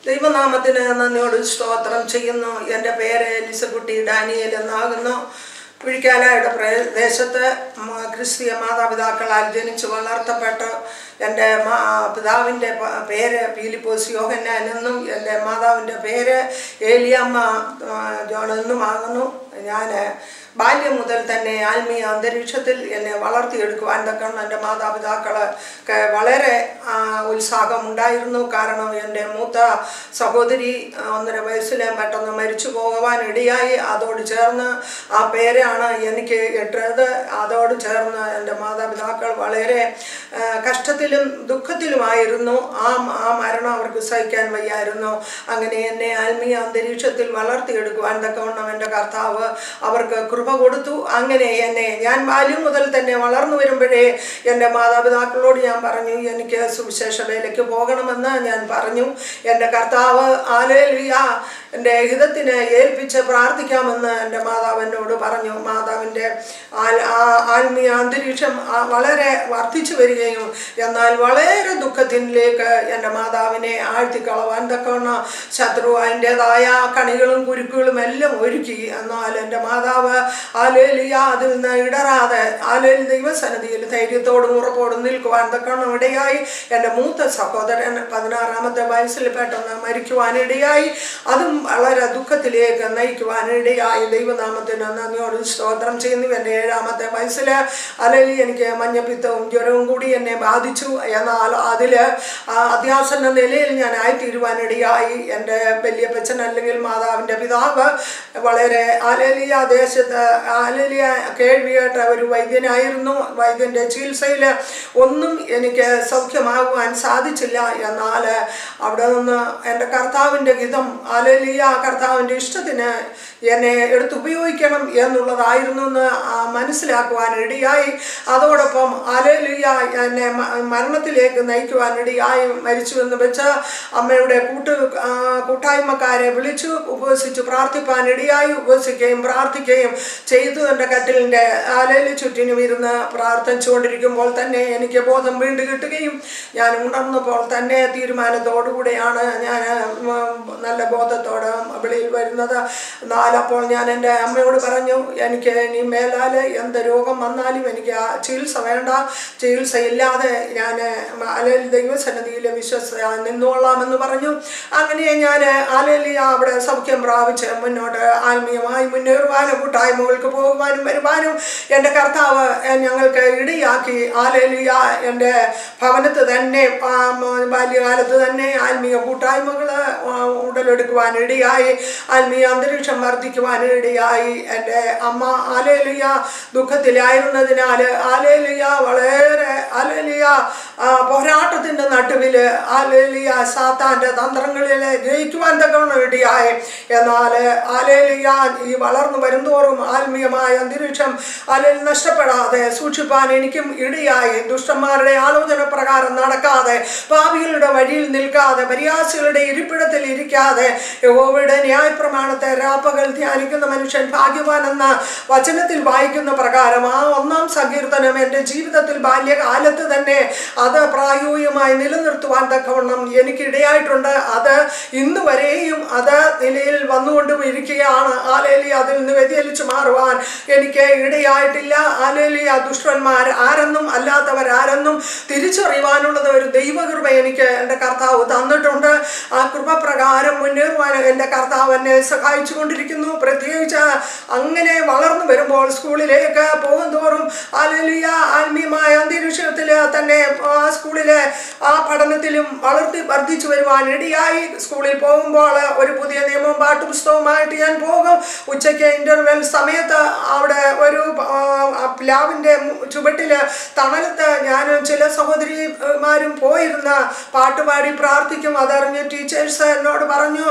ദൈവനാമത്തിന് നന്ദിയോട് സ്തോത്രം ചെയ്യുന്നു എൻ്റെ പേര് എലിസക്കുട്ടി ഡാനിയൽ എന്നാകുന്നു പുഴിക്കാലായുടെ പ്രദേശത്ത് മ- ക്രിസ്തീയ മാതാപിതാക്കളാൽ ജനിച്ച് വളർത്തപ്പെട്ട് എൻ്റെ മാ പിതാവിൻ്റെ പ- പേര് പീലിപ്പോസ് യോഹന്നാൻ എന്നും എൻ്റെ മാതാവിൻ്റെ പേര് ഏലിയമ്മ ആ, ജോൺ എന്നുമാകുന്നു ഞാൻ ബാല്യം മുതൽ തന്നെ ആത്മീയ അന്തരീക്ഷത്തിൽ എന്നെ വളർത്തിയെടുക്കുവാൻ തക്കണം എൻ്റെ മാതാപിതാക്കളൊക്കെ വളരെ ആ, ഉത്സാഹമുണ്ടായിരുന്നു കാരണം എൻ്റെ മൂത്ത സഹോദരി ആ, ഒന്നര വയസ്സിൽ പെട്ടെന്ന് മരിച്ചു പോകുവാൻ ഇടയായി അതോട് ചേർന്ന് ആ പേരാണ് എനിക്ക് ഇട്ടത് അതോട് ചേർന്ന് എൻ്റെ മാതാപിതാക്കൾ വളരെ ആ, കഷ്ടത്തിലും ദുഃഖത്തിലുമായിരുന്നു ആ ആ മരണം അവർക്ക് സഹിക്കാൻ വയ്യായിരുന്നു അങ്ങനെ എന്നെ ആത്മീയ അന്തരീക്ഷത്തിൽ വളർത്തിയെടുക്കുവാൻ തക്കവണ്ണം എൻ്റെ കർത്താവ് അവർക്ക് കൃപ കൊടുത്തു അങ്ങനെ എന്നെ ഞാൻ ബാല്യം മുതൽ തന്നെ വളർന്നു വരുമ്പോഴേ എൻ്റെ മാതാപിതാക്കളോട് ഞാൻ പറഞ്ഞു എനിക്ക് സുവിശേഷ വേലയ്ക്ക് പോകണമെന്ന് ഞാൻ പറഞ്ഞു എൻ്റെ കർത്താവ് ആലേലിയ എൻ്റെ ഹിതത്തിന് ഏൽപ്പിച്ച് പ്രാർത്ഥിക്കാമെന്ന് എൻ്റെ മാതാവ് എന്നോട് പറഞ്ഞു മാതാവിൻ്റെ ആൽ- ആ- ആത്മീയ അന്തരീക്ഷം ആ വളരെ വർദ്ധിച്ചു വരികയും എന്നാൽ വളരെ ദുഃഖത്തിലേക്ക് എൻ്റെ മാതാവിനെ ആഴ്ത്തിക്കളവാൻ തക്കവണ്ണം ശത്രു അതിൻ്റെതായ കണികളും കുരുക്കുകളും എല്ലാം ഒരുക്കി എന്നാൽ എൻ്റെ മാതാവ് ആലേലിയ അതിൽ നിന്ന് ഇടറാതെ ആലേലി ദൈവസന്നിധിയിൽ ധൈര്യത്തോടും ഉറപ്പോടും നിൽക്കുവാൻ തക്കവണ്ണം ഇടയായി എൻ്റെ മൂത്ത സഹോദരൻ പതിനാറാമത്തെ വയസ്സിൽ പെട്ടെന്ന് മരിക്കുവാനിടയായി അതും വളരെ ദുഃഖത്തിലേക്ക് നയിക്കുവാനിടയായി ദൈവനാമത്തിന് നന്ദിയോട് സ്തോത്രം ചെയ്യുന്നു എൻ്റെ ഏഴാമത്തെ വയസ്സിൽ അലലി എനിക്ക് മഞ്ഞപ്പിത്തവും ജ്വരവും കൂടി എന്നെ ബാധിച്ചു എന്നാൽ അതിൽ അത്യാസന്ന നിലയിൽ ഞാൻ ആയിത്തീരുവാനിടയായി എൻ്റെ വലിയപ്പച്ചൻ അല്ലെങ്കിൽ മാതാവിൻ്റെ പിതാവ് വളരെ ആലേലിയ ദേശത്ത് ആലേലിയ കേൾവിയേട്ട ഒരു വൈദ്യനായിരുന്നു വൈദ്യൻ്റെ ചികിത്സയിൽ ഒന്നും എനിക്ക് സൗഖ്യമാകുവാൻ സാധിച്ചില്ല എന്നാൽ അവിടെ നിന്ന് എൻ്റെ കർത്താവിൻ്റെ ഹിതം ആലേലിയ കർത്താവിൻ്റെ ഇഷ്ടത്തിന് എന്നെ എടുത്തുപയോഗിക്കണം എന്നുള്ളതായിരുന്നു എന്ന് ആ, മനസ്സിലാക്കുവാൻ ഇടയായി അതോടൊപ്പം ആലേലിയ എന്നെ മ- മരണത്തിലേക്ക് നയിക്കുവാൻ ഇടയായി മരിച്ചു എന്ന് വെച്ച് അമ്മയുടെ കൂട്ട് ആ, കൂട്ടായ്മക്കാരെ വിളിച്ചു ഉപവസിച്ച് പ്രാർത്ഥിപ്പാൻ ഇടയായി ഉപവസിക്കുകയും പ്രാർത്ഥിക്കുകയും ചെയ്തു എൻ്റെ കട്ടിലിൻ്റെ ആലയിൽ ചുറ്റിനും ഇരുന്ന് പ്രാർത്ഥിച്ചുകൊണ്ടിരിക്കുമ്പോൾ തന്നെ എനിക്ക് ബോധം വീണ്ടും കിട്ടുകയും ഞാൻ ഉണർന്നപ്പോൾ തന്നെ തീരുമാനത്തോടുകൂടെയാണ് ഞാൻ ഉം, നല്ല ബോധത്തോടെ വെളിയിൽ വരുന്നത് നാലപ്പോൾ ഞാൻ എൻ്റെ അമ്മയോട് പറഞ്ഞു എനിക്ക് ഇനി മേലാൽ എന്ത് രോഗം വന്നാലും എനിക്ക് ആ ചികിത്സ വേണ്ട ചികിത്സയില്ലാതെ ഞാൻ അലയിൽ ദൈവസന്നിധിയിൽ വിശ്വസ നിന്നോളാമെന്ന് പറഞ്ഞു അങ്ങനെ ഞാൻ ആലലിയ അവിടെ സൗഖ്യം പ്രാപിച്ച് മുന്നോട്ട് ആത്മീയമായി മുന്നേറുവാനും കൂട്ടായ്മകൾക്ക് പോകുവാനും വരുവാനും എൻ്റെ കർത്താവ് എ- ഞങ്ങൾക്ക് ഇടയാക്കി ആലലിയ എൻ്റെ ഭവനത്ത് തന്നെ ആ, മ- ബാല്യകാലത്ത് തന്നെ ആത്മീയ കൂട്ടായ്മകൾ ഉടലെടുക്കുവാൻ ഇടയായി ആത്മീയ അന്തരീക്ഷം വർദ്ധിക്കുവാൻ ഇടയായി എൻ്റെ അമ്മ ആലേലിയ ദുഃഖത്തിലായിരുന്നതിനാൽ ആലേലിയ വളരെ ആലേലിയ ആ, പോരാട്ടത്തിൻ്റെ നടുവിൽ ആലേലിയ സാത്താൻ്റെ തന്ത്രങ്ങളിൽ ജയിക്കുവാൻ തക്കവണ്ണം ഇടയായി എന്നാൽ ആലേലിയ ഈ വളർന്നു വരുന്തോറും ആത്മീയമായ അന്തരീക്ഷം ആലേൽ നഷ്ടപ്പെടാതെ സൂക്ഷിപ്പാൻ എനിക്കും ഇടയായി ദുഷ്ടന്മാരുടെ ആലോചന പ്രകാരം നടക്കാതെ പാപികളുടെ വഴിയിൽ നിൽക്കാതെ പരിയാസികളുടെ ഇരിപ്പിടത്തിൽ ഇരിക്കാതെ യഹോവയുടെ ന്യായപ്രമാണത്തെ രാപ്പകൽ ധ്യാനിക്കുന്ന മനുഷ്യൻ ഭാഗ്യവാൻ എന്ന വചനത്തിൽ വായിക്കുന്ന പ്രകാരം ആ ഒന്നാം സങ്കീർത്തനം എൻ്റെ ജീവിതത്തിൽ ബാല്യകാലത്ത് തന്നെ അത് പ്രായോഗികമായി നിലനിർത്തുവാൻ തക്കവണ്ണം എനിക്ക് ഇടയായിട്ടുണ്ട് അത് ഇന്ന് വരെയും അത് നിലയിൽ വന്നുകൊണ്ടും ഇരിക്കുകയാണ് ആലേലി അതിൽ നിന്ന് വ്യതിചലിച്ചു മാറുവാൻ എനിക്ക് ഇടയായിട്ടില്ല ആലേലി ആ ദുഷ്ടന്മാർ ആരെന്നും അല്ലാത്തവരാരെന്നും തിരിച്ചറിയുവാനുള്ളത് ഒരു ദൈവകൃപ എനിക്ക് എൻ്റെ കർത്താവ് തന്നിട്ടുണ്ട് ആ കൃപ പ്രകാരം മുന്നേറുവാൻ എൻ്റെ കർത്താവ് എന്നെ സഹായിച്ചു കൊണ്ടിരിക്കുന്നു പ്രത്യേകിച്ച് അങ്ങനെ വളർന്നു വരുമ്പോൾ സ്കൂളിലേക്ക് പോകും തോറും ആലേലിയ ആത്മീയമായ അന്തരീക്ഷത്തിൽ തന്നെ ആ സ്കൂളിലെ ആ പഠനത്തിലും വളർത്തി വർദ്ധിച്ചു വരുവാൻ ഇടയായി സ്കൂളിൽ പോകുമ്പോൾ ഒരു പുതിയ നിയമവും പാട്ടുപുസ്തകവുമായിട്ട് ഞാൻ പോകും ഉച്ചയ്ക്ക് ഇൻ്റർവെൽ സമയത്ത് അവിടെ ഒരു ആ, ആ പ്ലാവിൻ്റെ ചുവട്ടിൽ തണലത്ത് ഞാനും ചില സഹോദരിമാരും പോയിരുന്ന പാട്ടുപാടി പ്രാർത്ഥിക്കും അതറിഞ്ഞ് ടീച്ചേഴ്സ് എന്നോട് പറഞ്ഞു ലിസ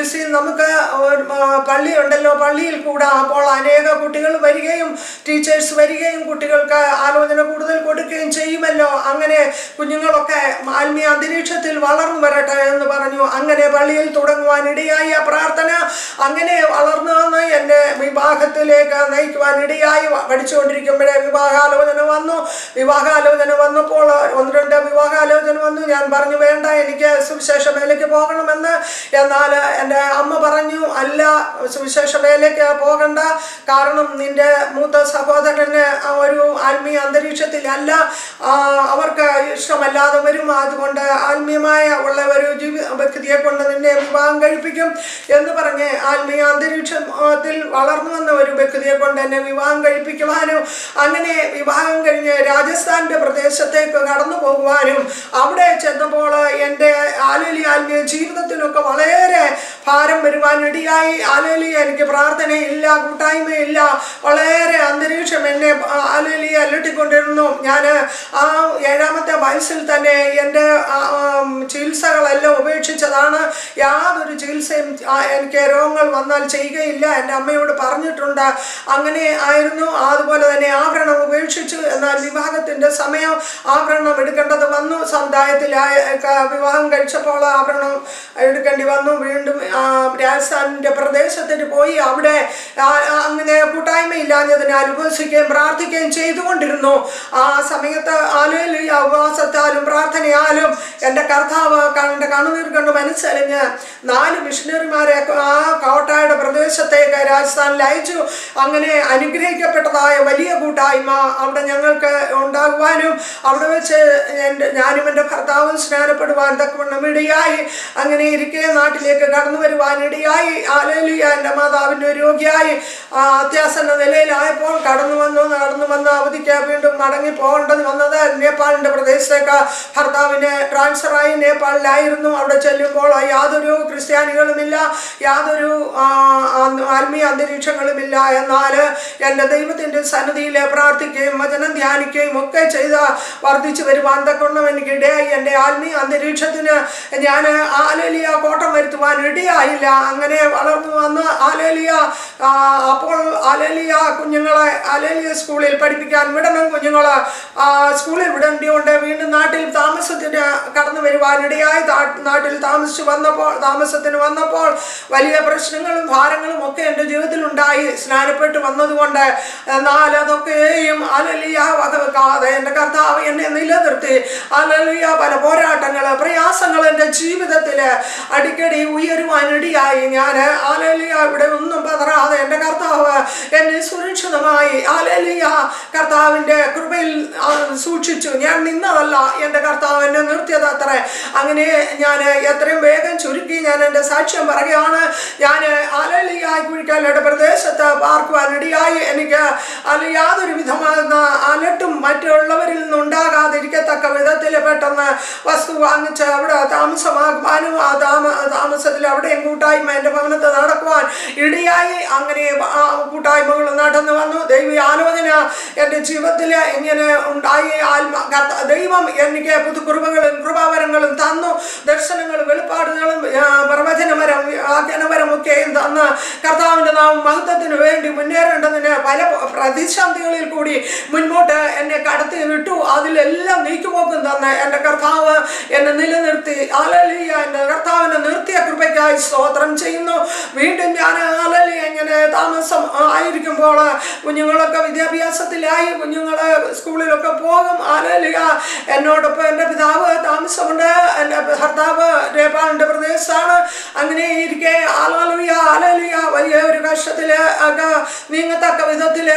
ചികിത്സയിൽ നമുക്ക് ഒരു, ആ, പള്ളിയുണ്ടല്ലോ പള്ളിയിൽ കൂടാ അപ്പോൾ അനേക കുട്ടികൾ വരികയും ടീച്ചേഴ്സ് വരികയും കുട്ടികൾക്ക് ആലോചന കൂടുതൽ കൊടുക്കുകയും ചെയ്യുമല്ലോ അങ്ങനെ കുഞ്ഞുങ്ങളൊക്കെ ആത്മീയ അന്തരീക്ഷത്തിൽ വളർന്നു വരട്ടെ എന്ന് പറഞ്ഞു അങ്ങനെ പള്ളിയിൽ തുടങ്ങുവാൻ ഇടയായി ആ പ്രാർത്ഥന അങ്ങനെ വളർന്നു വന്ന് എൻ്റെ വിവാഹത്തിലേക്ക് നയിക്കുവാൻ ഇടയായി പഠിച്ചുകൊണ്ടിരിക്കുമ്പോഴേ വിവാഹാലോചന വന്നു വിവാഹാലോചന വന്നപ്പോൾ ഒന്ന് രണ്ട് വിവാഹാലോചന വന്നു ഞാൻ പറഞ്ഞു വേണ്ട എനിക്ക് സുവിശേഷ വേലയ്ക്ക് പോകണമെന്ന് എന്നാൽ എൻ്റെ അമ്മ പറഞ്ഞു അല്ല സുവിശേഷ വേലയ്ക്ക് പോകണ്ട കാരണം നിന്റെ മൂത്ത സഹോദരന് ആ ഒരു ആത്മീയ അന്തരീക്ഷത്തിലല്ല ആ, അവർക്ക് ഇഷ്ടമല്ലാതെ വരും അതുകൊണ്ട് ആത്മീയമായ ഉള്ള ഒരു ജീവി വ്യക്തിയെ കൊണ്ട് നിന്നെ വിവാഹം കഴിപ്പിക്കും എന്ന് പറഞ്ഞ് ആത്മീയ അന്തരീക്ഷത്തിൽ വളർന്നു വന്ന ഒരു വ്യക്തിയെ കൊണ്ട് എന്നെ വിവാഹം കഴിപ്പിക്കുവാനും അങ്ങനെ വിവാഹം കഴിഞ്ഞ് രാജസ്ഥാന്റെ പ്രദേശത്തേക്ക് കടന്നു പോകുവാനും അവിടെ ചെന്നപ്പോൾ എൻ്റെ ആലേലി ആത്മീയ ജീവിതത്തിനൊക്കെ വളരെ ഭാരം വരുവാൻ ഇടയായി ആലേലി എനിക്ക് പ്രാർത്ഥനയില്ല കൂട്ടായ്മയില്ല വളരെ അന്തരീക്ഷം എന്നെ ആലേലി അലട്ടിക്കൊണ്ടിരുന്നു ഞാൻ ആ ഏഴാമത്തെ വയസ്സിൽ തന്നെ എൻ്റെ ആ, ആം, ചികിത്സകളെല്ലാം ഉപേക്ഷിച്ചതാണ് യാതൊരു ചികിത്സയും ആ, എനിക്ക് രോഗങ്ങൾ വന്നാൽ ചെയ്യുകയില്ല എൻ്റെ അമ്മയോട് പറഞ്ഞിട്ടുണ്ട് അങ്ങനെ ആയിരുന്നു അതുപോലെ തന്നെ ആഭരണം ഉപേക്ഷിച്ചു എന്നാൽ വിവാഹത്തിൻ്റെ സമയം ആഭരണം എടുക്കേണ്ടത് വന്നു സമുദായത്തിൽ വിവാഹം കഴിച്ചപ്പോൾ ആഭരണം എടുക്കേണ്ടി വന്നു വീണ്ടും ആ, രാജസ്ഥാനിൻ്റെ പ്രദേശത്തിന് പോയി അവിടെ ആ, ആ, അങ്ങനെ കൂട്ടായ്മയില്ലാഞ്ഞതിനാൽ ഉപവസിക്കുകയും പ്രാർത്ഥിക്കുകയും ചെയ്തുകൊണ്ടിരുന്നു ആ സമയത്ത് ആലുവലി ഉപവാസത്താലും പ്രാർത്ഥനയാലും എൻ്റെ കർത്താവ് ക- എൻ്റെ കണ്ണുനീർ കണ്ട് മനസ്സലിഞ്ഞ് നാല് മിഷണറിമാരെ ആ കോട്ടായുടെ പ്രദേശത്തേക്ക് രാജസ്ഥാനിൽ അയച്ചു അങ്ങനെ അനുഗ്രഹിക്കപ്പെട്ടതായ വലിയ കൂട്ടായ്മ അവിടെ ഞങ്ങൾക്ക് ഉണ്ടാകുവാനും അവിടെ വെച്ച് എൻ്റെ ഞാനും എൻ്റെ ഭർത്താവും സ്നാനപ്പെടുവാൻ തക്കവണ്ണം ഇടയായി അങ്ങനെ ഇരിക്കെ നാട്ടിലേക്ക് കടന്നു വരുവാൻ ഇടയായി ആലേലിയ എൻ്റെ മാതാവിൻ്റെ രോഗിയായി ആ, അത്യാസന്ന നിലയിലായപ്പോൾ കടന്നു വന്നു കടന്നു വന്ന് അവധിക്ക് വീണ്ടും മടങ്ങി പോകേണ്ടത് വന്നത് നേപ്പാളിൻ്റെ പ്രദേശത്തേക്ക് ഭർത്താവിന് ട്രാൻസ്ഫറായി നേപ്പാളിലായിരുന്നു അവിടെ ചെല്ലുമ്പോൾ യാതൊരു ക്രിസ്ത്യാനികളുമില്ല യാതൊരു ആ, ആ- ആത്മീയ അന്തരീക്ഷങ്ങളുമില്ല എന്നാൽ എൻ്റെ ദൈവത്തിൻ്റെ സന്നിധിയിൽ പ്രാർത്ഥിക്കുകയും വചനം ധ്യാനിക്കുകയും ഒക്കെ ചെയ്ത് വർദ്ധിച്ചു വരുവാൻ തക്കൊണ്ണം എനിക്ക് ഇടയായി എൻ്റെ ആത്മീയ അന്തരീക്ഷത്തിന് ഞാൻ ആലേലിയ കോട്ടം വരുത്തുവാൻ ഇടയായില്ല അങ്ങനെ വളർന്നു വന്ന് ആലേലിയ ആ, അപ്പോൾ ആലേലിയ കുഞ്ഞുങ്ങളെ ആലേലിയ സ്കൂളിൽ പഠിപ്പിക്കാൻ വിടണം കുഞ്ഞുങ്ങൾ സ്കൂളിൽ വിടേണ്ടിയുണ്ട് വീണ്ടും നാട്ടിൽ താമസത്തിന് കടന്നു വരുവാൻ ഇടയായി താ- നാട്ടിൽ താമസിച്ചു വന്നപ്പോൾ താമസത്തിന് വന്നപ്പോൾ വലിയ പ്രശ്നങ്ങളും ഭാരങ്ങളും ഒക്കെ എൻ്റെ ജീവിതത്തിൽ ഉണ്ടായി സ്നാനപ്പെട്ട് വന്നതുകൊണ്ട് എന്നാൽ അതൊക്കെയും അലലിയ വകവെക്കാതെ എൻ്റെ കർത്താവ് എന്നെ നിലനിർത്തി അലലിയ പല പോരാട്ടങ്ങൾ പ്രയാസങ്ങൾ എൻ്റെ ജീവിതത്തിൽ അടിക്കടി ഉയരുവാനിടയായി ഞാൻ ആലലിയ ഇവിടെ ഒന്നും പതറാതെ എൻ്റെ കർത്താവ് എന്നെ സുരക്ഷിതമായി ആലലിയ കർത്താവിൻ്റെ കൃപയിൽ ആ, സൂക്ഷിച്ചു ഞാൻ നിന്നതല്ല എൻ്റെ കർത്താവ് എന്നെ നിർത്തിയത് അത്ര അങ്ങനെ ഞാൻ എത്രയും വേഗം ചുരുക്കി ഞാൻ എൻ്റെ സാക്ഷ്യം പറയുകയാണ് ഞാൻ ആലലിയ കുഴിക്കാലയുടെ പ്രദേശത്ത് പാർക്കുവാനിടയായി എനിക്ക് അത് യാതൊരു വിധമാകുന്ന അലട്ടും മറ്റുള്ളവരിൽ നിന്നുണ്ടാകാതിരിക്കത്തക്ക വിധത്തിൽ പെട്ടെന്ന് വസ്തു വാങ്ങിച്ച് അവിടെ താമസമാകുവാനും ആ താമ താമസത്തിൽ അവിടെയും കൂട്ടായ്മ എൻ്റെ ഭവനത്ത് നടക്കുവാൻ ഇടയായി അങ്ങനെ ആ കൂട്ടായ്മകൾ നടന്നു വന്നു ദൈവ ആലോചന എൻ്റെ ജീവിതത്തിൽ ഇങ്ങനെ ഉണ്ടായി ആത്മ കർത്ത- ദൈവം എനിക്ക് പുതുകുറുമകളും കൃപാവരങ്ങളും തന്നു ദർശനങ്ങളും വെളിപ്പാടുകളും ആ, പ്രവചനപരം വ്യാഖ്യാനപരം ഒക്കെയും തന്ന് കർത്താവിൻ്റെ നാം മഹത്വത്തിന് വേണ്ടി മുന്നേറേണ്ടതിന് പല പ്രതിസന്ധികളിൽ കൂടി മുൻപോട്ട് എന്നെ കടത്തി വിട്ടു അതിലെല്ലാം നീക്കുപോക്കും തന്ന് എൻ്റെ കർത്താവ് എന്നെ നിലനിർത്തി ആലലിയ എൻ്റെ കർത്താവിനെ നിർത്തിയ കൃപയ്ക്കായി സ്തോത്രം ചെയ്യുന്നു വീണ്ടും ഞാൻ ആലലിയ ഇങ്ങനെ താമസം ആയിരിക്കുമ്പോൾ കുഞ്ഞുങ്ങളൊക്കെ വിദ്യാഭ്യാസത്തിലായി കുഞ്ഞുങ്ങൾ സ്കൂളിലൊക്കെ പോകും ആലലിയ എന്നോടൊപ്പം എൻ്റെ പിതാവ് താമസമുണ്ട് എൻ്റെ ഭർത്താവ് നേപ്പാളിൻ്റെ പ്രദേശത്താണ് അങ്ങനെ ഇരിക്കെ ആലോലിയ ആലലിയ വലിയ ഒരു കഷ്ടത്തിൽ ഒക്കെ നീങ്ങത്തക്ക വിധത്തിൽ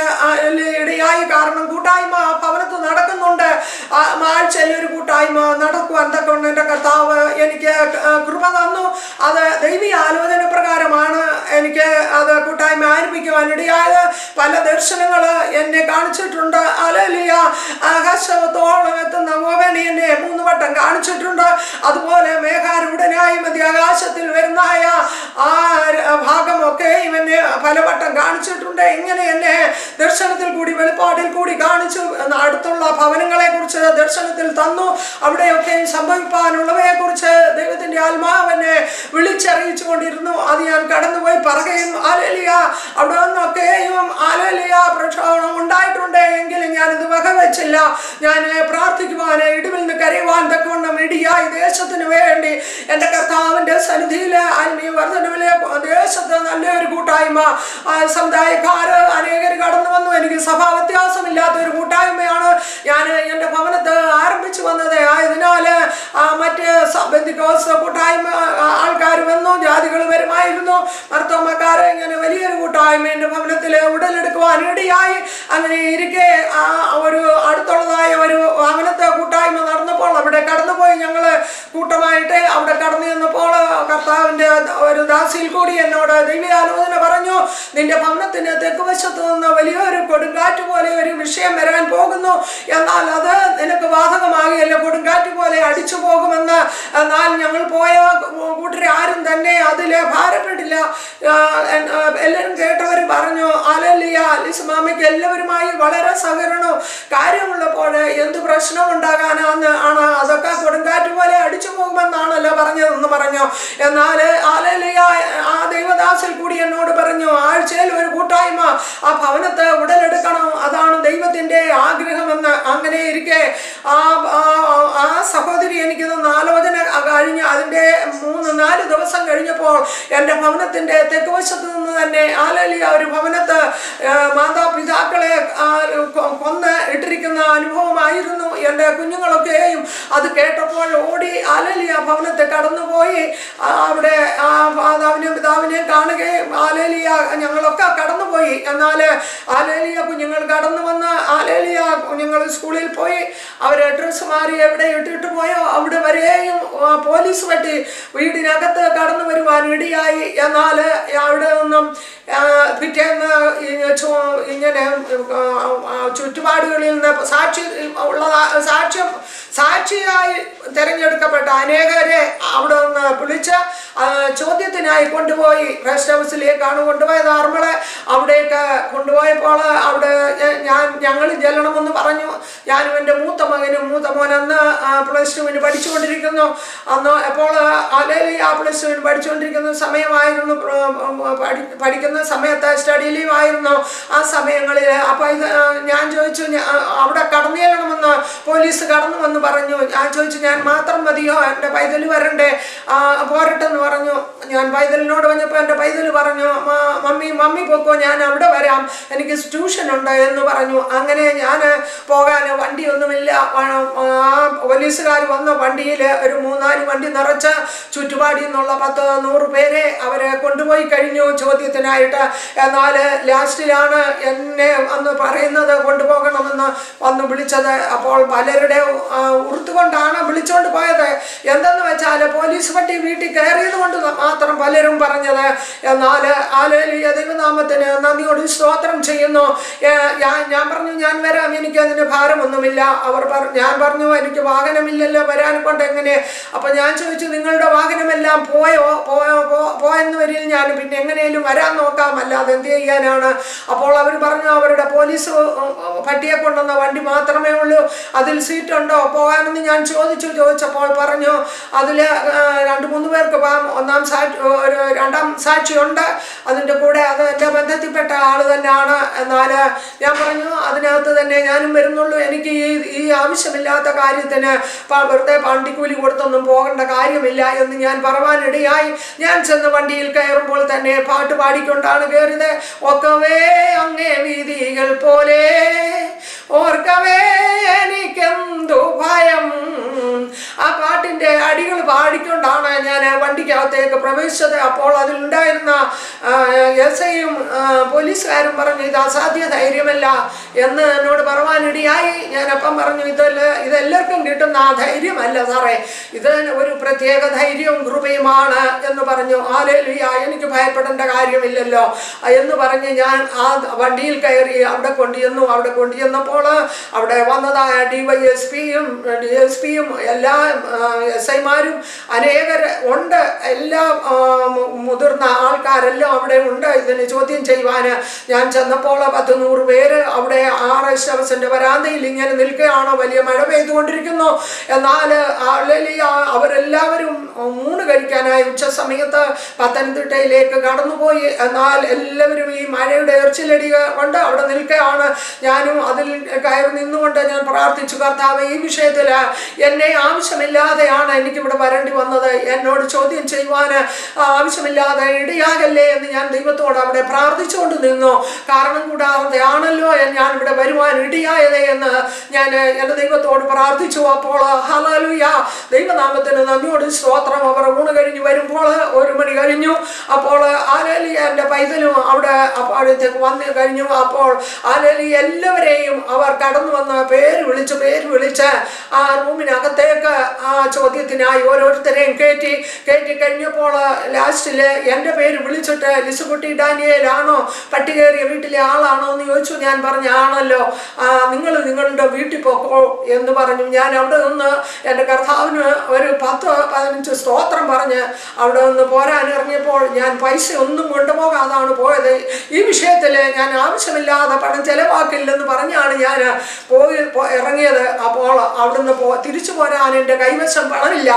ഇടയായി കാരണം കൂട്ടായ്മ ഭവനത്ത് നടക്കുന്നുണ്ട് ആ, ആഴ്ചയിൽ ഒരു കൂട്ടായ്മ നടക്കുവാൻ തക്കൊണ്ട് എൻ്റെ കർത്താവ് എനിക്ക് കൃപ തന്നു അത് ദൈവീയ ആലോചന പ്രകാരമാണ് എനിക്ക് അത് കൂട്ടായ്മ ആരംഭിക്കുവാൻ ഇടയായത് പല ദർശനങ്ങൾ എന്നെ കാണിച്ചിട്ടുണ്ട് അലലിയ ആകാശത്തോളം എത്തുന്ന ഗോവനെ എന്നെ മൂന്ന് വട്ടം കാണിച്ചിട്ടുണ്ട് അതുപോലെ മേഘാരൂഢനായി മധ്യാകാശത്തിൽ വരുന്നായ ആ ഭാഗമൊക്കെ ഇവനെ പലവട്ടം കാണിച്ചിട്ടുണ്ട് ഇങ്ങനെ എന്നെ ദർശനത്തിൽ കൂടി വെളിപ്പാടിൽ കൂടി കാണിച്ചു എന്ന അടുത്തുള്ള ഭവനങ്ങളെ കുറിച്ച് ദർശനത്തിൽ തന്നു അവിടെയൊക്കെ സംഭവിപ്പാനുള്ളവയെ കുറിച്ച് ദൈവത്തിന്റെ ആത്മാവനെ വിളിച്ചറിയിച്ചു കൊണ്ടിരുന്നു അത് ഞാൻ കടന്നുപോയി പറയുകയും ആലേലിയ അവിടെ നിന്നൊക്കെയും ആലേലിയ പ്രക്ഷോഭണം ഉണ്ടായിട്ടുണ്ട് എങ്കിലും ഞാനിത് വകവെച്ചില്ല ഞാൻ പ്രാർത്ഥിക്കുവാൻ ഇടിവിൽ നിന്ന് കരയുവാൻ തക്കവണ്ണം ഇടിയായി ദേശത്തിന് വേണ്ടി എൻ്റെ കർത്താവിൻ്റെ സന്നിധിയിലെ ആത്മീയ വർധനവിലെ ദേശത്ത് നല്ലൊരു കൂട്ടായ്മ ആ സമുദായക്കാര് അനേകർ കടന്നു വന്നു എനിക്ക് സഭാ വ്യത്യാസമില്ലാത്ത ഒരു കൂട്ടായ്മയാണ് ഞാൻ എൻ്റെ ഭവനത്ത് ആരംഭിച്ചു വന്നത് ആയതിനാൽ ആ മറ്റ് ബന്ധുക്കോസ് കൂട്ടായ്മ ആൾക്കാർ വന്നു ജാതികൾ വരുമായിരുന്നു മർത്തോമ്മക്കാരെ ഇങ്ങനെ വലിയൊരു കൂട്ടായ്മ എൻ്റെ ഭവനത്തിൽ ഉടലെടുക്കുവാൻ ഇടയായി അങ്ങനെ ഇരിക്കെ ആ ഒരു അടുത്തുള്ളതായ ഒരു ഭവനത്തെ കൂട്ടായ്മ നടന്നപ്പോൾ അവിടെ കടന്നുപോയി ഞങ്ങൾ കൂട്ടമായിട്ട് അവിടെ കടന്നു ചെന്നപ്പോൾ കർത്താവിൻ്റെ ഒരു ദാസിയിൽ കൂടി എന്നോട് ദൈവയാലോചന പറഞ്ഞു നിന്റെ ഭവനത്തിന് തെക്ക് വശത്ത് നിന്ന് വലിയൊരു കൊടുങ്കാറ്റ് പോലെ ഒരു വിഷയം വരാൻ പോകുന്നു എന്നാൽ അത് നിനക്ക് ബാധകമാകുകയല്ല കൊടുങ്കാറ്റ് പോലെ അടിച്ചു പോകുമെന്ന് എന്നാൽ ഞങ്ങൾ പോയ കൂട്ടരെ ആരും തന്നെ അതിൽ ഭാരപ്പെട്ടില്ല ആ, എൻ- ആ, എല്ലാവരും കേട്ടവർ പറഞ്ഞു അലലിയ അലിസ് മാമയ്ക്ക് എല്ലാവരുമായി വളരെ സഹകരണവും കാര്യമുള്ളപ്പോൾ എന്ത് പ്രശ്നം ഉണ്ടാകാനാന്ന് ആണ് അതൊക്കെ കൊടുങ്കാറ്റ് പോലെ അടിച്ചു പോകുമെന്നാണല്ലോ പറഞ്ഞതെന്ന് പറഞ്ഞു എന്നാൽ ആലലിയ ആ ദൈവദാസിൽ കൂടി എന്നോട് പറഞ്ഞു ആഴ്ചയിൽ ഒരു കൂട്ടായ്മ ആ ഭവനത്തെ ഉടലെടുക്കണം അതാണ് ദൈവത്തിന്റെ ആഗ്രഹമെന്ന് അങ്ങനെ ഇരിക്കെ ആ ആ- ആ സഹോദരി എനിക്ക് തന്ന ആലോചന കഴിഞ്ഞ് അതിൻ്റെ മൂന്ന് നാല് ദിവസം കഴിഞ്ഞപ്പോൾ എൻ്റെ ഭവനത്തിൻ്റെ തെക്ക് വശത്ത് നിന്ന് തന്നെ ആലലിയ ഒരു ഭവനത്ത് ആ, മാതാപിതാക്കളെ ആ, കൊ- കൊന്ന് ഇട്ടിരിക്കുന്ന അനുഭവമായിരുന്നു എൻ്റെ കുഞ്ഞുങ്ങളൊക്കെയും അത് കേട്ടപ്പോൾ ഓടി ആലലിയ ഭവനത്തെ കടന്നുപോയി ആ, അവിടെ ആ മാതാവിനെയും പിതാവിനെയും കാണുകയും ആലേലിയ ഞങ്ങളൊക്കെ കടന്നുപോയി എന്നാൽ ആലേലിയ കുഞ്ഞുങ്ങൾ കടന്നു വന്ന് ആലേലിയ കുഞ്ഞുങ്ങൾ സ്കൂളിൽ പോയി അവരെ ഡ്രസ്സ് മാറി എവിടെ ഇട്ടിട്ട് പോയോ അവിടെ വരെയും ആ, പോലീസ് പറ്റി വീടിനകത്ത് കടന്നു വരുവാൻ ഇടിയായി എന്നാൽ അവിടെ നിന്നും ആ, പിറ്റേന്ന് ഈ ചു- ഇങ്ങനെ ആ, ആ, ചുറ്റുപാടുകളിൽ നിന്ന് സാക്ഷി ഉള്ള സാക്ഷ്യം സാക്ഷിയായി തിരഞ്ഞെടുക്കപ്പെട്ട അനേകരെ അവിടെ നിന്ന് വിളിച്ച് ആ, ചോദ്യത്തിനായി കൊണ്ടുപോയി റെസ്റ്റ് ഹൗസിലേക്കാണ് കൊണ്ടുപോയത് ആർമളെ അവിടേക്ക് കൊണ്ടുപോയപ്പോൾ അവിടെ ഞ- ഞാൻ ഞങ്ങൾ ചെല്ലണമെന്ന് പറഞ്ഞു ഞാനും എൻ്റെ മൂത്ത മകനും മൂത്ത മോൻ അന്ന് പ്ലസ് ടുവിന് പഠിച്ചുകൊണ്ടിരിക്കുന്നു അന്ന് അപ്പോൾ അല്ലെങ്കിൽ ആ പ്ലസ് ടുവിന് പഠിച്ചുകൊണ്ടിരിക്കുന്ന സമയമായിരുന്നു പ്ര- പഠി- പഠിക്കുന്ന സമയത്ത് സ്റ്റഡി ലീവ് ആയിരുന്നു ആ സമയങ്ങളിൽ അപ്പോൾ ഇത് ആ, ഞാൻ ചോദിച്ചു ഞാ- അവിടെ കടന്നു ചെല്ലണമെന്ന് പോലീസ് കടന്നു വന്ന് പറഞ്ഞു ഞാൻ ചോദിച്ചു ഞാൻ മാത്രം മതിയോ എൻ്റെ പൈതൽ വരണ്ടേ ആ, പോരട്ടെന്ന് പറഞ്ഞു ഞാൻ പൈതലിനോട് പറഞ്ഞപ്പോൾ എൻ്റെ പൈതൽ പറഞ്ഞു "മ- മമ്മി മമ്മി പൊക്കോ ഞാൻ അവിടെ വരാം എനിക്ക് ട്യൂഷൻ ഉണ്ട് എന്ന് പറഞ്ഞു അങ്ങനെ ഞാൻ പോകാൻ വണ്ടിയൊന്നുമില്ല ആ പോലീസുകാർ വന്ന വണ്ടിയിൽ ഒരു മൂന്നാല് വണ്ടി നിറച്ച് ചുറ്റുപാടിൽ നിന്നുള്ള പത്ത് നൂറ് പേരെ അവരെ കൊണ്ടുപോയി കഴിഞ്ഞു ചോദ്യത്തിനായിട്ട് എന്നാൽ ലാസ്റ്റിലാണ് എന്നെ അന്ന് പറയുന്നത് കൊണ്ടുപോകണമെന്ന് വന്ന് വിളിച്ചത് അപ്പോൾ പലരുടെ ആ, ഉറുത്തുകൊണ്ടാണ് വിളിച്ചുകൊണ്ട് പോയത് എന്തെന്ന് വെച്ചാൽ പോലീസ് വണ്ടി വീട്ടിൽ കയറിയത് കൊണ്ട് മാത്രം പലരും പറഞ്ഞത് എന്നാൽ ആലേലിയ ദൈവനാമത്തിന് നന്ദിയോട് സ്തോത്രം ചെയ്യുന്നു ഏ, ഞാൻ- ഞാൻ പറഞ്ഞു ഞാൻ വരാം എനിക്ക് അതിന് ഭാരമൊന്നുമില്ല അവർ പറഞ്ഞു ഞാൻ പറഞ്ഞു എനിക്ക് വാഹനമില്ലല്ലോ വരാൻ കൊണ്ട് എങ്ങനെ അപ്പൊ ഞാൻ ചോദിച്ചു നിങ്ങളുടെ വാഹനമെല്ലാം പോയോ പോയോ പോ- പോയെന്ന് വരിൽ ഞാൻ പിന്നെ എങ്ങനെയും വരാൻ നോക്കാം അല്ലാതെ എന്ത് ചെയ്യാനാണ് അപ്പോൾ അവർ പറഞ്ഞു അവരുടെ പോലീസ് പട്ടിയെ കൊണ്ടുവന്ന വണ്ടി മാത്രമേ ഉള്ളൂ അതിൽ സീറ്റ് ഉണ്ടോ പോകാനെന്ന് ഞാൻ ചോദിച്ചു ചോദിച്ചപ്പോൾ പറഞ്ഞു അതിൽ രണ്ട് മൂന്ന് പേർക്ക് പോകാം ഒന്നാം സാക്ഷി ഒരു രണ്ടാം സാക്ഷിയുണ്ട് അതിൻ്റെ കൂടെ അത് എൻ്റെ ബന്ധത്തിൽപ്പെട്ട ആൾ തന്നെയാണ് എന്നാൽ ഞാൻ പറഞ്ഞു അതിനകത്ത് തന്നെ ഞാനും വരുന്നുള്ളൂ എനിക്ക് ഈ ഈ ആവശ്യമില്ലാത്ത കാര്യത്തിന് പ- വെറുതെ പണ്ടിക്കൂലി കൊടുത്തൊന്നും പോകേണ്ട കാര്യമില്ല എന്ന് ഞാൻ പറവാനിടയായി ഞാൻ ചെന്ന് വണ്ടിയിൽ കയറുമ്പോൾ തന്നെ പാട്ട് പാടിക്കൊണ്ടാണ് കയറിയത് ഒക്കവേ അങ്ങേ വീതികൾ പോലെ ഓർക്കവേ എനിക്കെന്തു ഭയം ആ പാട്ടിൻ്റെ അടികൾ പാടിക്കൊണ്ടാണ് ഞാൻ വണ്ടിക്കകത്തേക്ക് പ്രവേശിച്ചത് അപ്പോൾ അതിലുണ്ടായിരുന്ന എസ് ഐയും പോലീസുകാരും പറഞ്ഞു ഇത് അസാധ്യ ധൈര്യമല്ല എന്ന് എന്നോട് പറവാനിടയായി ഞാൻ അപ്പം പറഞ്ഞു ഇതല്ല ഇതെല്ലാവർക്കും കിട്ടുന്ന ആ ധൈര്യമല്ല സാറേ ഇത് ഒരു പ്രത്യേക ധൈര്യവും കൃപയുമാണ് എന്ന് പറഞ്ഞു ആലേലുയ എനിക്ക് ഭയപ്പെടേണ്ട കാര്യമില്ലല്ലോ എന്ന് പറഞ്ഞ് ഞാൻ ആ വണ്ടിയിൽ കയറി അവിടെ കൊണ്ടുചെന്നു അവിടെ കൊണ്ടുചെന്നപ്പോൾ ചെന്നപ്പോൾ അവിടെ വന്നതായ ഡി വൈ എസ് പിയും ഡി എസ് പിയും എല്ലാ എസ് ഐമാരും അനേകർ ഉണ്ട് എല്ലാ ആ, മു- മുതിർന്ന ആൾക്കാരെല്ലാം അവിടെ ഉണ്ട് ഇതിന് ചോദ്യം ചെയ്യുവാൻ ഞാൻ ചെന്നപ്പോൾ പത്ത് നൂറ് പേര് അവിടെ ആർ എസ് എസിന്റെ വരാന്തയിൽ ഇങ്ങനെ നിൽക്കുകയാണോ വലിയ മഴ പെയ്തുകൊണ്ടിരിക്കുന്നു എന്നാൽ ആളിയ അവരെല്ലാവരും ഊണ് കഴിക്കാനായി ഉച്ച സമയത്ത് പത്തനംതിട്ടയിലേക്ക് കടന്നുപോയി എന്നാൽ എല്ലാവരും ഈ മഴയുടെ എറിച്ചിലടി കൊണ്ട് അവിടെ നിൽക്കുകയാണ് ഞാനും അതിൽ കയറി നിന്നുകൊണ്ട് ഞാൻ പ്രാർത്ഥിച്ചു കർത്താവ് ഈ വിഷയത്തിൽ എന്നെ ആവശ്യമില്ലാതെയാണ് എനിക്കിവിടെ വരേണ്ടി വന്നത് എന്നോട് ചോദ്യം ചെയ്യുവാൻ ആവശ്യമില്ലാതെ ഇടയാകല്ലേ എന്ന് ഞാൻ ദൈവത്തോട് അവിടെ പ്രാർത്ഥിച്ചുകൊണ്ട് നിന്നു കാരണം കൂടാതെ ആണല്ലോ ഞാൻ ഇവിടെ വരുവാൻ ഇടയായത് എന്ന് ഞാൻ എൻ്റെ ദൈവത്തോട് പ്രാർത്ഥിച്ചു അപ്പോൾ ഹലലുയ ദൈവനാമത്തിന് നന്ദിയോട് സ്തോത്രം അവർ ഊണ് കഴിഞ്ഞ് വരുമ്പോൾ ഒരു മണി കഴിഞ്ഞു അപ്പോൾ ആലേലി എൻ്റെ പൈതലും അവിടെ അപ്പോഴത്തേക്ക് വന്നു കഴിഞ്ഞു അപ്പോൾ ആലേലി എല്ലാവരെയും അവർ കടന്നു വന്ന് പേര് വിളിച്ച് പേര് വിളിച്ച് ആ റൂമിനകത്തേക്ക് ആ ചോദ്യത്തിനായി ഓരോരുത്തരെയും കയറ്റി കയറ്റി കഴിഞ്ഞപ്പോൾ ലാസ്റ്റിൽ എൻ്റെ പേര് വിളിച്ചിട്ട് ലിസുകുട്ടി ഡാനിയേലാണോ പട്ടികേറിയ വീട്ടിലെ ആളാണോ എന്ന് ചോദിച്ചു ഞാൻ പറഞ്ഞ ആണല്ലോ നിങ്ങൾ നിങ്ങളുടെ വീട്ടിൽ പോക്കോ എന്ന് പറഞ്ഞു ഞാൻ അവിടെ നിന്ന് എൻ്റെ കർത്താവിന് ഒരു പത്ത് പതിനഞ്ച് സ്തോത്രം പറഞ്ഞ് അവിടെ നിന്ന് പോരാൻ ഇറങ്ങിയപ്പോൾ ഞാൻ പൈസ ഒന്നും കൊണ്ടുപോകാതാണ് പോയത് ഈ വിഷയത്തിൽ ഞാൻ ആവശ്യമില്ലാതെ പണം ചെലവാക്കില്ലെന്ന് പറഞ്ഞാണ് ഞാൻ പോയി പോ- ഇറങ്ങിയത് അപ്പോൾ അവിടുന്ന് പോ തിരിച്ചു പോരാൻ എൻ്റെ കൈവശം പണമില്ല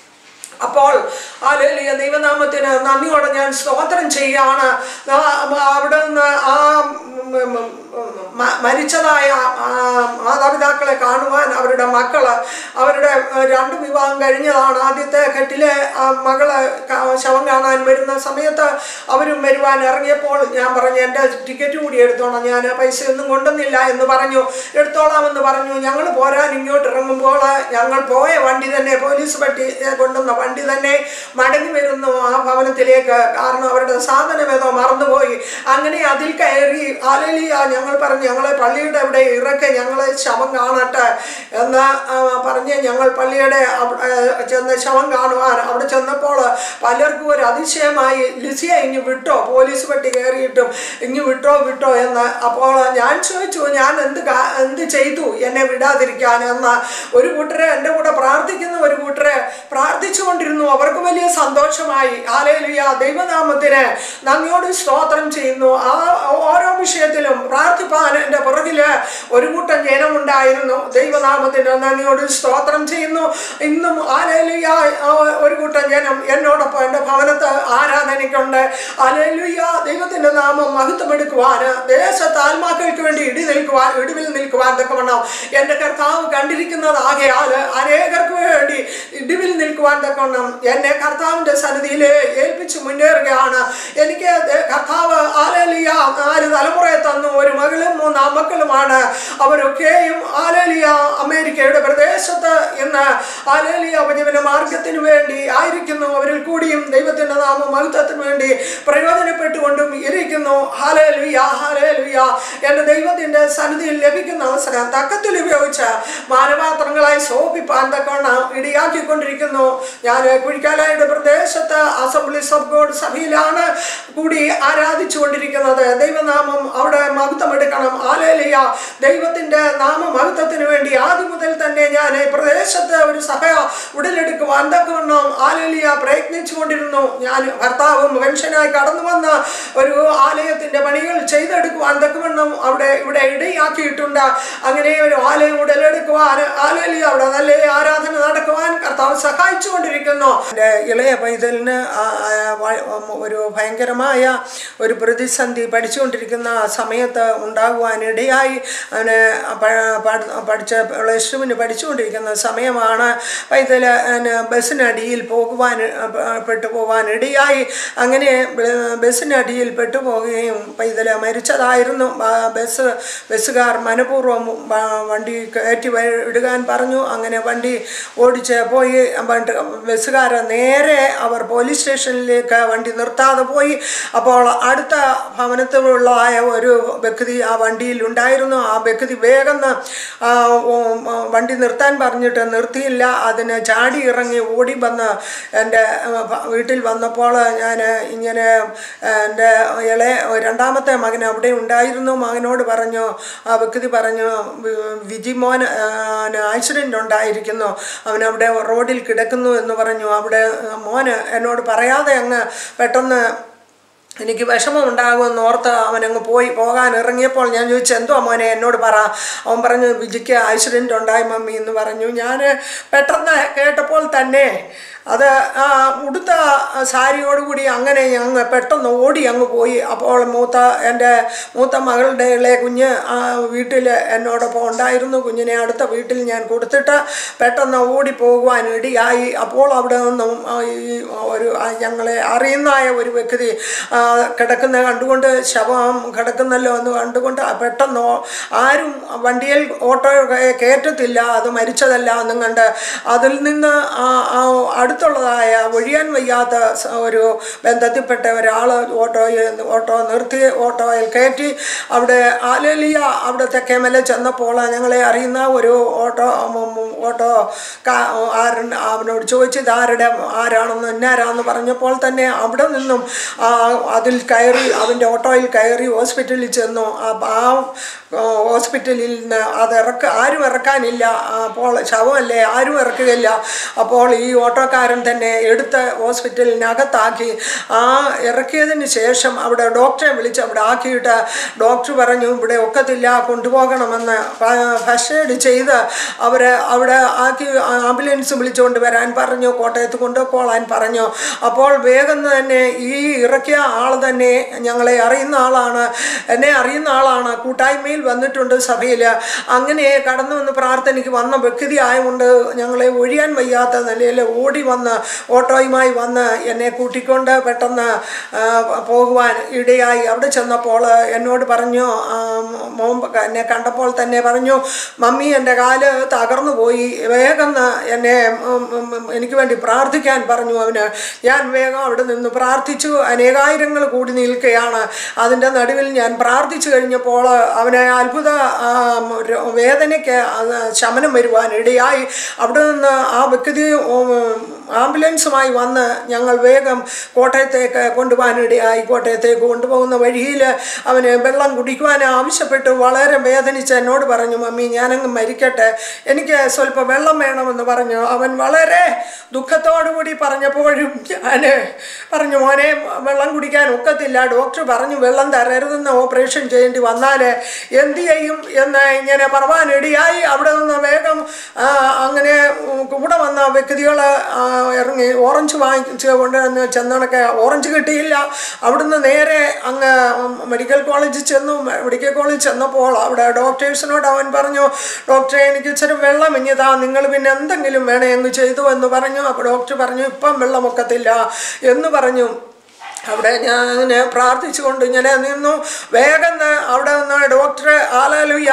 അപ്പോൾ ആലേലിയ ദൈവനാമത്തിന് നന്ദിയോടെ ഞാൻ സ്തോത്രം ചെയ്യാണ് ആ- അവിടെ നിന്ന് ആ ഉം, ഉം, ഉം, മ- മരിച്ചതായ ആ, മാതാപിതാക്കളെ കാണുവാൻ അവരുടെ മക്കള് അവരുടെ ഏഹ്, രണ്ട് വിവാഹം കഴിഞ്ഞതാണ് ആദ്യത്തെ കെട്ടിലെ ആ മകള് ക- ശവം കാണാൻ വരുന്ന സമയത്ത് അവരും വരുവാൻ ഇറങ്ങിയപ്പോൾ ഞാൻ പറഞ്ഞു എൻ്റെ ടിക്കറ്റ് കൂടി എടുത്തോളാം ഞാൻ പൈസ ഒന്നും കൊണ്ടുവന്നില്ല എന്ന് പറഞ്ഞു എടുത്തോളാമെന്ന് പറഞ്ഞു ഞങ്ങൾ പോരാൻ ഇങ്ങോട്ട് ഇറങ്ങുമ്പോൾ ഞങ്ങൾ പോയ വണ്ടി തന്നെ പോലീസ് പട്ടി ഏ, കൊണ്ടുവന്ന വണ്ടി തന്നെ മടങ്ങി വരുന്നു ആ ഭവനത്തിലേക്ക് കാരണം അവരുടെ സാധനം ഏതോ മറന്നുപോയി അങ്ങനെ അതിൽ കയറി ആലലിയ ഞങ്ങൾ പറഞ്ഞു ഞങ്ങളെ പള്ളിയുടെ അവിടെ ഇറക്കെ ഞങ്ങളെ ശവം കാണട്ടെ എന്ന് ആ, പറഞ്ഞ് ഞങ്ങൾ പള്ളിയുടെ അവിടെ ചെന്ന് ശവം കാണുവാൻ അവിടെ ചെന്നപ്പോൾ പലർക്കും ഒരു അതിശയമായി ലിസിയ ഇങ്ങ് വിട്ടോ പോലീസ് പട്ടി കയറിയിട്ടും ഇങ്ങ് വിട്ടോ വിട്ടോ എന്ന് അപ്പോൾ ഞാൻ ചോദിച്ചു ഞാൻ എന്ത് കാ- എന്ത് ചെയ്തു എന്നെ വിടാതിരിക്കാൻ എന്ന് ഒരു കൂട്ടരെ എൻ്റെ കൂടെ പ്രാർത്ഥിക്കുന്ന ഒരു കൂട്ടരെ പ്രാർത്ഥിച്ചുകൊണ്ടിരുന്നു അവർക്ക് വലിയ സന്തോഷമായി ആലേലുയ ദൈവനാമത്തിന് നന്ദിയോട് സ്തോത്രം ചെയ്യുന്നു ആ ഓരോ വിഷയത്തിലും പ്രാർത്ഥിപ്പാൻ എൻ്റെ പുറകില് ഒരു കൂട്ടം ജനമുണ്ടായിരുന്നു ദൈവനാമത്തിന് നന്ദിയോട് സ്തോത്രം ചെയ്യുന്നു ഇന്നും ആലേലുയ ഒരു കൂട്ടം ജനം എന്നോടൊപ്പം എൻ്റെ ഭവനത്ത് ആരാധനയ്ക്കുണ്ട് ആലേലുയ ദൈവത്തിൻ്റെ നാമം മഹത്വമെടുക്കുവാൻ ദേശത്ത് ആത്മാക്കൾക്ക് വേണ്ടി ഇടി നിൽക്കുവാൻ ഇടിവിൽ നിൽക്കുവാൻ തക്കവണ്ണം എൻ്റെ കർത്താവ് കണ്ടിരിക്കുന്നതാകയാൽ അനേകർക്ക് വേണ്ടി ഇടിവിൽ നിൽക്കുവാൻ തക്കവണ്ണം എന്നെ കർത്താവിൻ്റെ സന്നിധിയിൽ ഏൽപ്പിച്ച് മുന്നേറുകയാണ് എനിക്ക് ദേ- കർത്താവ് ആലേലിയ നാല് തലമുറയെ തന്നു ഒരു മകളും മൂന്ന് അമ്മക്കളുമാണ് അവരൊക്കെയും ആലേലിയ അമേരിക്കയുടെ പ്രദേശത്ത് ഇന്ന് ആലേലിയ ഉപജീവന മാർഗത്തിന് വേണ്ടി ആയിരിക്കുന്നു അവരിൽ കൂടിയും ദൈവത്തിൻ്റെ നാമ മഹത്വത്തിന് വേണ്ടി പ്രയോജനപ്പെട്ടുകൊണ്ടും ഇരിക്കുന്നു ഹാലേലുയ ഹാലേലുയ എൻ്റെ ദൈവത്തിൻ്റെ സന്നിധിയിൽ ലഭിക്കുന്ന അവസരം തക്കത്തിൽ ഉപയോഗിച്ച് മാനപാത്രങ്ങളായി സോപ്പിപ്പാൻ തക്കവണ്ണം ഇടിയാക്കിക്കൊണ്ടിരിക്കുന്നു ഞാൻ കുഴിക്കാലായുടെ പ്രദേശത്ത് അസംബ്ലീസ് ഓഫ് ഗോഡ് സഭയിലാണ് കൂടി ആരാധിച്ചുകൊണ്ടിരിക്കുന്നത് ദൈവനാമം അവിടെ മഹത്വമെടുക്കണം ആലേലിയ ദൈവത്തിൻ്റെ നാമ മഹത്വത്തിന് വേണ്ടി ആദ്യം മുതൽ തന്നെ ഞാൻ ഈ പ്രദേശത്ത് ഒരു സഭ ഉടലെടുക്കുവാൻ തക്കവണ്ണം ആലേലിയ പ്രയത്നിച്ചുകൊണ്ടിരുന്നു ഞാൻ ഭർത്താവും പെൻഷനായി കടന്നു വന്ന ഒരു ആലയത്തിൻ്റെ പണികൾ ചെയ്തെടുക്കുവാൻ തക്കവണ്ണം അവിടെ ഇവിടെ ഇടയാക്കിയിട്ടുണ്ട് അങ്ങനെ ഒരു ആലയം ഉടലെടുക്കുവാൻ ആലേലിയ അവിടെ നല്ല ആരാധന നടക്കുവാൻ കർത്താവ് സഹായിച്ചുകൊണ്ടിരിക്കുന്നു എൻ്റെ ഇളയ പൈതലിന് ആ- ആ വ- ഒരു ഭയങ്കരമായ ഒരു പ്രതിസന്ധി പഠിച്ചുകൊണ്ടിരിക്കുന്ന സമയത്ത് ഉണ്ടാകുവാൻ ഇടയായി അവന് പ- പഠ- പഠിച്ച പ്ലസ് ടുവിന് പഠിച്ചുകൊണ്ടിരിക്കുന്ന സമയമാണ് പൈതൽ ബസ്സിനടിയിൽ പോകുവാൻ പെട്ടു പോകാൻ ഇടയായി അങ്ങനെ ബ- ബസ്സിനടിയിൽ പെട്ടുപോകുകയും പൈതൽ മരിച്ചതായിരുന്നു ആ ബസ് ബസ്സുകാർ മനഃപൂർവ്വം വ- വണ്ടി കയറ്റി വ- ഇടുകാൻ പറഞ്ഞു അങ്ങനെ വണ്ടി ഓടിച്ച് പോയി വണ്ടി ബസ്സുകാരെ നേരെ അവർ പോലീസ് സ്റ്റേഷനിലേക്ക് വണ്ടി നിർത്താതെ പോയി അപ്പോൾ അടുത്ത ഭവനത്തിലുള്ളതായ ഒരു വ്യക്തി ആ വണ്ടിയിൽ ഉണ്ടായിരുന്നു ആ വ്യക്തി വേഗം ആ, ഉം, വണ്ടി നിർത്താൻ പറഞ്ഞിട്ട് നിർത്തിയില്ല അതിന് ചാടി ഇറങ്ങി ഓടി വന്ന് എൻ്റെ ആ, ഭ- വീട്ടിൽ വന്നപ്പോൾ ഞാൻ ഇങ്ങനെ എൻ്റെ ഇളയ രണ്ടാമത്തെ മകൻ അവിടെ ഉണ്ടായിരുന്നു മകനോട് പറഞ്ഞു ആ വ്യക്തി പറഞ്ഞു വി- വിജിമോൻ ആക്സിഡൻ്റ് ഉണ്ടായിരിക്കുന്നു അവൻ അവിടെ റോഡിൽ കിടക്കുന്നു എന്ന് പറഞ്ഞു അവിടെ മോന് എന്നോട് പറയാതെ അങ്ങ് പെട്ടെന്ന് എനിക്ക് വിഷമം ഉണ്ടാകുമെന്ന് ഓർത്ത് അവനങ്ങ് പോയി പോകാൻ ഇറങ്ങിയപ്പോൾ ഞാൻ ചോദിച്ചു എന്തോ മോനെ എന്നോട് പറ അവൻ പറഞ്ഞു വിജിക്ക് ആക്സിഡൻ്റ് ഉണ്ടായി മമ്മി എന്ന് പറഞ്ഞു ഞാൻ പെട്ടെന്ന് കേട്ടപ്പോൾ തന്നെ അത് ആ ഉടുത്ത സാരിയോടുകൂടി അങ്ങനെ അങ്ങ് പെട്ടെന്ന് ഓടി അങ്ങ് പോയി അപ്പോൾ മൂത്ത എൻ്റെ മൂത്ത മകളുടെ ഇളയ കുഞ്ഞ് ആ വീട്ടിൽ എന്നോടൊപ്പം ഉണ്ടായിരുന്നു കുഞ്ഞിനെ അടുത്ത വീട്ടിൽ ഞാൻ കൊടുത്തിട്ട് പെട്ടെന്ന് ഓടി പോകുവാൻ ഇടിയായി അപ്പോൾ അവിടെ നിന്നും ആ ഈ ഒരു ആ ഞങ്ങളെ അറിയുന്നതായ ഒരു വ്യക്തി ആ, കിടക്കുന്ന കണ്ടുകൊണ്ട് ശവം കിടക്കുന്നല്ലോ എന്ന് കണ്ടുകൊണ്ട് ആ പെട്ടെന്ന് ഓ- ആരും വണ്ടിയിൽ ഓട്ടോ കേ- കയറ്റത്തില്ല അത് മരിച്ചതല്ല എന്നും കണ്ട് അതിൽ നിന്ന് ആ ആ അടുത്തുള്ളതായ ഒഴിയാൻ വയ്യാത്ത സ- ഒരു ബന്ധത്തിൽപ്പെട്ട ഒരാൾ ഓട്ടോയിൽ ഓട്ടോ നിർത്തി ഓട്ടോയിൽ കയറ്റി അവിടെ ആലേലിയ അവിടെ തെക്കേമല ചെന്നപ്പോൾ ഞങ്ങളെ അറിയുന്ന ഒരു ഓട്ടോ ഉം, ഉം, ഓട്ടോ കാ- ആരൻ അവനോട് ചോദിച്ചു ഇതാരുടെ ആരാണെന്ന് എന്നാരാന്ന് പറഞ്ഞപ്പോൾ തന്നെ അവിടെ നിന്നും ആ, അതിൽ കയറി അവൻ്റെ ഓട്ടോയിൽ കയറി ഹോസ്പിറ്റലിൽ ചെന്നു ആ ആ ആ, ഹോസ്പിറ്റലിൽ നിന്ന് അത് ഇറക്ക ആരും ഇറക്കാനില്ല ആ, അപ്പോൾ ശവമല്ലേ ആരും ഇറക്കുകയില്ല അപ്പോൾ ഈ ഓട്ടോക്കാരൻ തന്നെ എടുത്ത് ഹോസ്പിറ്റലിനകത്താക്കി ആ ഇറക്കിയതിന് ശേഷം അവിടെ ഡോക്ടറെ വിളിച്ച് അവിടെ ആക്കിയിട്ട് ഡോക്ടർ പറഞ്ഞു ഇവിടെ ഒക്കത്തില്ല കൊണ്ടുപോകണമെന്ന് ഫസ്റ്റ് എയ്ഡ് ചെയ്ത് അവർ അവിടെ ആക്കി ആംബുലൻസ് വിളിച്ചുകൊണ്ട് വരാൻ പറഞ്ഞു കോട്ടയത്ത് കൊണ്ടുപോകാൻ പറഞ്ഞു അപ്പോൾ വേഗം തന്നെ ഈ ഇറക്കിയ ആൾ തന്നെ ഞങ്ങളെ അറിയുന്ന ആളാണ് എന്നെ അറിയുന്ന ആളാണ് കൂട്ടായ്മയിൽ വന്നിട്ടുണ്ട് സഭയിൽ അങ്ങനെ കടന്നു വന്ന് പ്രാർത്ഥനയ്ക്ക് വന്ന വ്യക്തി ആയതുകൊണ്ട് ഞങ്ങളെ ഒഴിയാൻ വയ്യാത്ത നിലയിൽ ഓടി വന്ന് ഓട്ടോയുമായി വന്ന് എന്നെ കൂട്ടിക്കൊണ്ട് പെട്ടെന്ന് ആ, പോകുവാൻ ഇടയായി അവിടെ ചെന്നപ്പോൾ എന്നോട് പറഞ്ഞു ആ, മോൻ എന്നെ കണ്ടപ്പോൾ തന്നെ പറഞ്ഞു മമ്മി എൻ്റെ കാല് തകർന്നു പോയി വേഗം എന്നെ ഉം, ഉം, ഉം, എനിക്ക് വേണ്ടി പ്രാർത്ഥിക്കാൻ പറഞ്ഞു അവന് ഞാൻ വേഗം അവിടെ നിന്ന് പ്രാർത്ഥിച്ചു അനേകായിരങ്ങൾ കൂടി നിൽക്കുകയാണ് അതിൻ്റെ നടുവിൽ ഞാൻ പ്രാർത്ഥിച്ചു കഴിഞ്ഞപ്പോൾ അവനെ അത്ഭുത ആ, രോ- വേദനയ്ക്ക് അത് ശമനം വരുവാൻ ഇടയായി അവിടെ നിന്ന് ആ വ്യക്തി ഉം, ആംബുലൻസുമായി വന്ന് ഞങ്ങൾ വേഗം കോട്ടയത്തേക്ക് കൊണ്ടുപോകാൻ ഇടയായി കോട്ടയത്തേക്ക് കൊണ്ടുപോകുന്ന വഴിയിൽ അവന് വെള്ളം കുടിക്കുവാൻ ആവശ്യപ്പെട്ടു വളരെ വേദനിച്ച് എന്നോട് പറഞ്ഞു മമ്മി ഞാനങ്ങ് മരിക്കട്ടെ എനിക്ക് സ്വല്പം വെള്ളം വേണമെന്ന് പറഞ്ഞു അവൻ വളരെ ദുഃഖത്തോടു കൂടി പറഞ്ഞപ്പോഴും ഞാൻ പറഞ്ഞു മോനെ വെള്ളം കുടിക്കാൻ ഒക്കത്തില്ല ഡോക്ടർ പറഞ്ഞു വെള്ളം തരരുതെന്ന് ഓപ്പറേഷൻ ചെയ്യേണ്ടി വന്നാൽ എന്ത് ചെയ്യും എന്ന് ഇങ്ങനെ പറവാനിടയായി അവിടെ നിന്ന് വേഗം ആ, അങ്ങനെ ഉം, കൂടെ വന്ന വ്യക്തികൾ ഇറങ്ങി ഓറഞ്ച് വാങ്ങിച്ച് കൊണ്ടുവന്ന് ചെന്നണക്ക് ഓറഞ്ച് കിട്ടിയില്ല അവിടുന്ന് നേരെ അങ്ങ് മെഡിക്കൽ കോളേജിൽ ചെന്നു മെഡിക്കൽ കോളേജിൽ ചെന്നപ്പോൾ അവിടെ ഡോക്ടേഴ്സിനോട് അവൻ പറഞ്ഞു ഡോക്ടറെ എനിക്ക് ഇച്ചിരി വെള്ളം ഇഞ്ഞതാ നിങ്ങൾ പിന്നെ എന്തെങ്കിലും വേണേ എന്ന് ചെയ്തു എന്ന് പറഞ്ഞു അപ്പോൾ ഡോക്ടർ പറഞ്ഞു ഇപ്പം വെള്ളമൊക്കത്തില്ല എന്ന് പറഞ്ഞു അവിടെ ഞാൻ അങ്ങനെ പ്രാർത്ഥിച്ചുകൊണ്ട് ഇങ്ങനെ നിന്നു വേഗം ന്ന് അവിടെ നിന്ന് ഡോക്ടർ ആലാലുയ്യ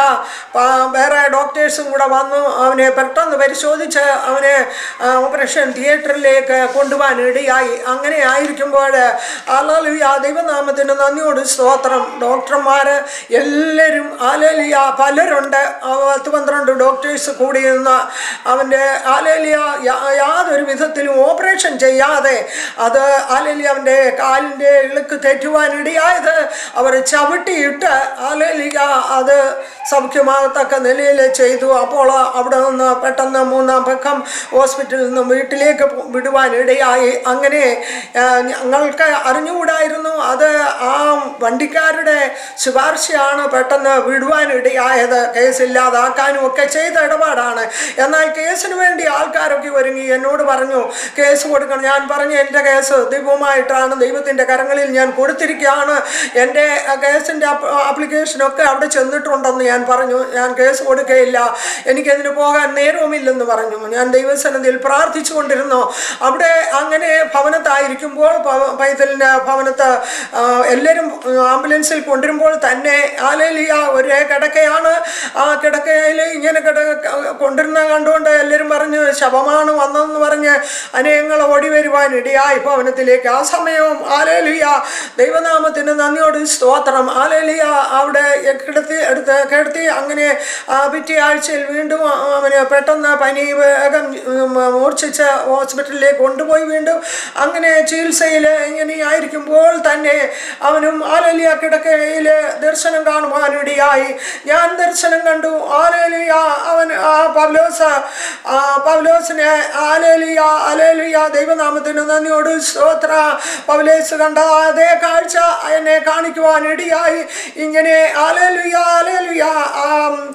വേറെ ഡോക്ടേഴ്സും കൂടെ വന്നു അവനെ പെട്ടെന്ന് പരിശോധിച്ച് അവനെ ആ, ഓപ്പറേഷൻ തിയേറ്ററിലേക്ക് കൊണ്ടുപോകാൻ ഇടയായി അങ്ങനെ ആയിരിക്കുമ്പോൾ ആലാലുയ്യ ദൈവനാമത്തിന് നന്ദിയോട് സ്തോത്രം ഡോക്ടർമാർ എല്ലാവരും ആലേലിയ പലരുണ്ട് ആ പത്ത് പന്ത്രണ്ട് ഡോക്ടേഴ്സ് കൂടി നിന്ന് അവൻ്റെ ആലേലിയ യാ- യാതൊരു വിധത്തിലും ഓപ്പറേഷൻ ചെയ്യാതെ അത് ആലേലിയ അവൻ്റെ കാലിൻ്റെ ഇളുക്ക് തെറ്റുവാനിടയായത് അവർ ചവിട്ടിയിട്ട് ആലേലിയ അത് സൗഖ്യമാകത്തക്ക നിലയിൽ ചെയ്തു അപ്പോൾ അവിടെ നിന്ന് പെട്ടെന്ന് മൂന്നാം പക്കം ഹോസ്പിറ്റലിൽ നിന്ന് വീട്ടിലേക്ക് പോ- വിടുവാനിടയായി അങ്ങനെ ആ, ഞങ്ങൾക്ക് അറിഞ്ഞുകൂടായിരുന്നു അത് ആ വണ്ടിക്കാരുടെ ശുപാർശയാണ് പെട്ടെന്ന് വിടുവാനിടയായത് കേസില്ലാതാക്കാനും ഒക്കെ ചെയ്ത ഇടപാടാണ് എന്നാൽ കേസിന് വേണ്ടി ആൾക്കാരൊക്കെ ഒരുങ്ങി എന്നോട് പറഞ്ഞു കേസ് കൊടുക്കണം ഞാൻ പറഞ്ഞു എൻ്റെ കേസ് ദൈവമായിട്ടാണ് ദൈവത്തിൻ്റെ കരങ്ങളിൽ ഞാൻ കൊടുത്തിരിക്കുകയാണ് എൻ്റെ കേസിൻ്റെ ആപ്ലിക്കേഷനൊക്കെ അവിടെ ചെന്നിട്ടുണ്ടെന്ന് ഞാൻ പറഞ്ഞു ഞാൻ കേസ് കൊടുക്കുകയില്ല എനിക്കതിന് പോകാൻ നേരവുമില്ലെന്ന് പറഞ്ഞു ഞാൻ ദൈവസന്നിധിയിൽ പ്രാർത്ഥിച്ചു കൊണ്ടിരുന്നു അവിടെ അങ്ങനെ ഭവനത്തായിരിക്കുമ്പോൾ പ- പൈതലിൻ്റെ ഭവനത്ത് ആ, എല്ലാവരും ആംബുലൻസിൽ കൊണ്ടുവരുമ്പോൾ തന്നെ ആലേലിയ ഒരേ കിടക്കയാണ് ആ കിടക്കയിൽ ഇങ്ങനെ കിട കൊണ്ടുവരുന്ന കണ്ടുകൊണ്ട് എല്ലാവരും പറഞ്ഞ് ശവമാണ് വന്നതെന്ന് പറഞ്ഞ് അനേകങ്ങൾ ഓടി വരുവാൻ ഇടയായി ഭവനത്തിലേക്ക് ആ സമയവും ആ ആലേലിയ ദൈവനാമത്തിന് നന്ദിയോട് സ്തോത്രം ആലേലിയ അവിടെ കിടത്തി എടുത്ത് കിടത്തി അങ്ങനെ ആ പിറ്റേ ആഴ്ചയിൽ വീണ്ടും അവന് പെട്ടെന്ന് പനി വേഗം ഉം, മൂർച്ഛിച്ച് ഹോസ്പിറ്റലിലേക്ക് കൊണ്ടുപോയി വീണ്ടും അങ്ങനെ ചികിത്സയിൽ ഇങ്ങനെ ആയിരിക്കുമ്പോൾ തന്നെ അവനും ആലേലിയ കിടക്കയിൽ ദർശനം കാണുവാനിടയായി ഞാൻ ദർശനം കണ്ടു ആലേലിയ അവൻ ആ പൗലോസ് ആ പൗലോസിനെ ആലേലിയ ആലേലിയ ദൈവനാമത്തിന് നന്ദിയോട് സ്തോത്ര പൗലേസ് കണ്ട അതേ കാഴ്ച എന്നെ കാണിക്കുവാൻ ഇടയായി ഇങ്ങനെ ആലേലുയ ആലേലുയ ആ